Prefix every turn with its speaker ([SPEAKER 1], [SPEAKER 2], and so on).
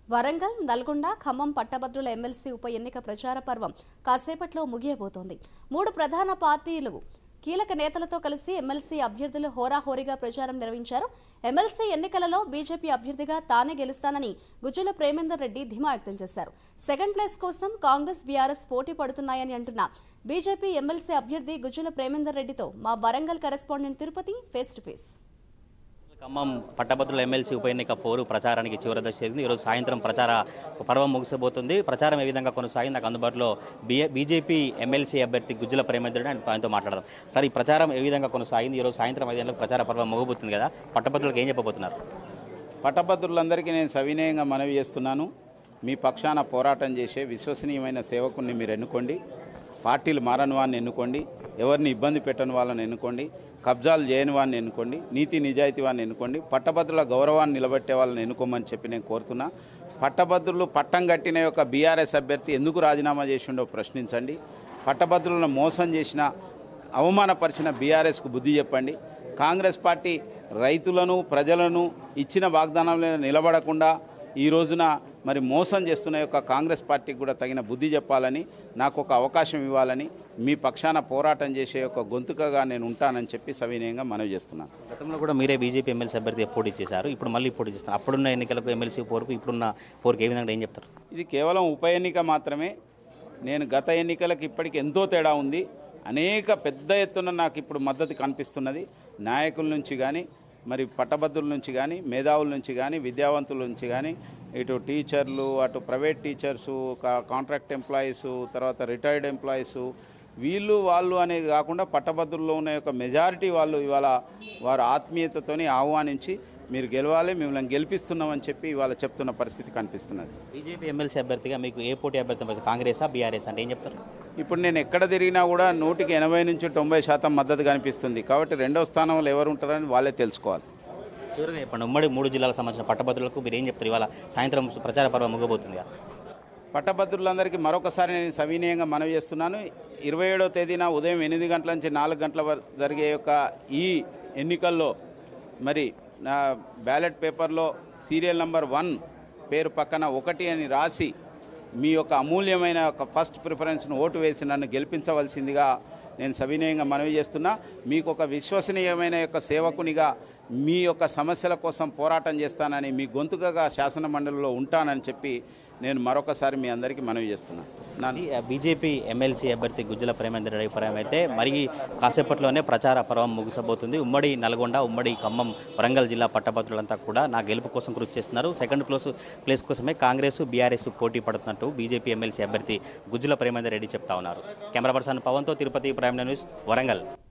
[SPEAKER 1] వరంగల్ నల్గొండ ఖమ్మం పట్టభద్రుల ఎమ్మెల్సీ ఉప ఎన్నిక ప్రచార పర్వం కాసేపట్లో ముగియబోతోంది మూడు ప్రధాన పార్టీలు కీలక నేతలతో కలిసి ఎమ్మెల్సీ అభ్యర్థులు హోరాహోరీగా ప్రచారం నిర్వహించారు ఎమ్మెల్సీ ఎన్నికలలో బీజేపీ అభ్యర్థిగా తానే గెలుస్తానని గుజ్జుల ప్రేమేందర్ రెడ్డి ధీమా వ్యక్తం చేశారు సెకండ్ ప్లేస్ కోసం కాంగ్రెస్ బీఆర్ఎస్ పోటీ పడుతున్నాయని అంటున్న బీజేపీ ఎమ్మెల్సీ అభ్యర్థి గుజ్జుల ప్రేమేందర్ రెడ్డితో మా Warangal correspondent Tirupati face to face
[SPEAKER 2] Khammam పట్టభద్రుల ఎమ్మెల్సీ ఉప ఎన్నిక పోరు ప్రచారానికి చివరి దశ చేరింది ఈరోజు సాయంత్రం ప్రచార పర్వం ముగిసిపోతుంది ప్రచారం ఏ విధంగా కొనసాగింది నాకు అందుబాటులో బీ బీజేపీ ఎమ్మెల్సీ అభ్యర్థి గుజ్జుల ప్రేమేంద్రుడు ఆయన ఆయనతో మాట్లాడదాం సార్ ఈ ప్రచారం ఏ విధంగా కొనసాగింది ఈరోజు సాయంత్రం ఐదు గంటలకు ప్రచార పర్వం ముగిపోతుంది కదా పట్టభద్రులకు ఏం చెప్పబోతున్నారు
[SPEAKER 3] పట్టభద్రులందరికీ నేను సవినయంగా మనవి చేస్తున్నాను మీ పక్షాన పోరాటం చేసే విశ్వసనీయమైన సేవకుని మీరు ఎన్నుకోండి పార్టీలు మారని వాడిని ఎన్నుకోండి ఎవరిని ఇబ్బంది పెట్టని వాళ్ళని ఎన్నుకోండి కబ్జాలు చేయని వాడిని ఎన్నుకోండి నీతి నిజాయితీ వాడిని ఎన్నుకోండి పట్టభద్రుల గౌరవాన్ని నిలబెట్టే వాళ్ళని ఎన్నుకోమని చెప్పి నేను కోరుతున్నా పట్టభద్రులు పట్టం కట్టిన యొక్క బీఆర్ఎస్ అభ్యర్థి ఎందుకు రాజీనామా చేసిండో ప్రశ్నించండి పట్టభద్రులను మోసం చేసిన అవమానపరిచిన బీఆర్ఎస్కు బుద్ధి చెప్పండి కాంగ్రెస్ పార్టీ రైతులను ప్రజలను ఇచ్చిన వాగ్దానాల నిలబడకుండా ఈ రోజున మరి మోసం చేస్తున్న యొక్క కాంగ్రెస్ పార్టీకి కూడా తగిన బుద్ధి చెప్పాలని నాకు ఒక అవకాశం ఇవ్వాలని మీ పక్షాన పోరాటం చేసే యొక్క గొంతుకగా నేను ఉంటానని చెప్పి సవినయంగా మనవి చేస్తున్నాను
[SPEAKER 2] గతంలో కూడా మీరే బీజేపీ ఎమ్మెల్సీ అభ్యర్థిగా పోటీ చేశారు ఇప్పుడు మళ్ళీ పోటీ చేస్తున్నారు అప్పుడున్న ఎన్నికలకు ఎమ్మెల్సీ పోరుకు ఇప్పుడున్న పోరుకు ఏ విధంగా ఏం చెప్తారు
[SPEAKER 3] ఇది కేవలం ఉప ఎన్నిక మాత్రమే నేను గత ఎన్నికలకు ఇప్పటికి ఎంతో తేడా ఉంది అనేక పెద్ద ఎత్తున నాకు ఇప్పుడు మద్దతు కనిపిస్తున్నది నాయకుల నుంచి కానీ మరి పట్టభద్రుల నుంచి కానీ మేధావుల నుంచి కానీ విద్యావంతుల నుంచి కానీ ఇటు టీచర్లు అటు ప్రైవేట్ టీచర్సు కా- కాంట్రాక్ట్ ఎంప్లాయీస్ తర్వాత రిటైర్డ్ ఎంప్లాయీస్ వీళ్ళు వాళ్ళు అనేది కాకుండా పట్టభద్రుల్లో ఉన్న యొక్క మెజారిటీ వాళ్ళు ఇవాళ వారు ఆత్మీయతతోని ఆహ్వానించి మీరు గెలవాలి మిమ్మల్ని గెలిపిస్తున్నామని చెప్పి ఇవాళ చెప్తున్న పరిస్థితి కనిపిస్తున్నది
[SPEAKER 2] బీజేపీ ఎమ్మెల్సీ అభ్యర్థిగా మీకు ఏ పోటీ అభ్యర్థి అనిపిస్తుంది? కాంగ్రెసా బీఆర్ఎస్ అంటే ఏం చెప్తారు
[SPEAKER 3] ఇప్పుడు నేను ఎక్కడ తిరిగినా కూడా నూటికి ఎనభై నుంచి తొంభై శాతం మద్దతు కనిపిస్తుంది కాబట్టి రెండో స్థానంలో ఎవరు ఉంటారని వాళ్ళే తెలుసుకోవాలి
[SPEAKER 2] చివరిగా చెప్పండి ఉమ్మడి మూడు జిల్లాలకు సంబంధించిన పట్టభద్రులకు మీరు ఏం చెప్తారు ఇవాళ సాయంత్రం ప్రచార పర్వం ముగబోతుంది కదా
[SPEAKER 3] పట్టభద్రులందరికీ మరొకసారి నేను సవినయంగా మనవి చేస్తున్నాను ఇరవై ఏడో తేదీన ఉదయం ఎనిమిది గంటల నుంచి నాలుగు గంటల వరకు జరిగే యొక్క ఈ ఎన్నికల్లో మరి నా బ్యాలెట్ పేపర్లో సీరియల్ నంబర్ వన్ పేరు పక్కన ఒకటి అని రాసి మీ యొక్క అమూల్యమైన ఒక ఫస్ట్ ప్రిఫరెన్స్ను ఓటు వేసి నన్ను గెలిపించవలసిందిగా నేను సవినయంగా మనవి చేస్తున్నా మీకు ఒక విశ్వసనీయమైన యొక్క సేవకునిగా మీ యొక్క సమస్యల కోసం పోరాటం చేస్తానని మీ గొంతుకగా శాసన మండలిలో ఉంటానని చెప్పి నేను మరొకసారి మీ అందరికీ మనవి చేస్తున్నాను నా
[SPEAKER 2] అది బీజేపీ ఎమ్మెల్సీ అభ్యర్థి గుజ్జల ప్రేమేంద్ర రెడ్డి అభిప్రాయం అయితే మరి కాసేపట్లోనే ప్రచార పర్వం ముగిసబోతుంది ఉమ్మడి నల్గొండ ఉమ్మడి ఖమ్మం వరంగల్ జిల్లా పట్టభద్రులంతా కూడా నా గెలుపు కోసం కృషి చేస్తున్నారు సెకండ్ ప్లేస్ ప్లేస్ కోసమే కాంగ్రెస్ బీఆర్ఎస్ పోటీ పడుతున్నట్టు బీజేపీ ఎమ్మెల్సీ అభ్యర్థి గుజ్జల ప్రేమేందర్ రెడ్డి చెప్తా ఉన్నారు కెమెరా పర్సన్ పవన్తో తిరుపతి ప్రైమ్ న్యూస్ వరంగల్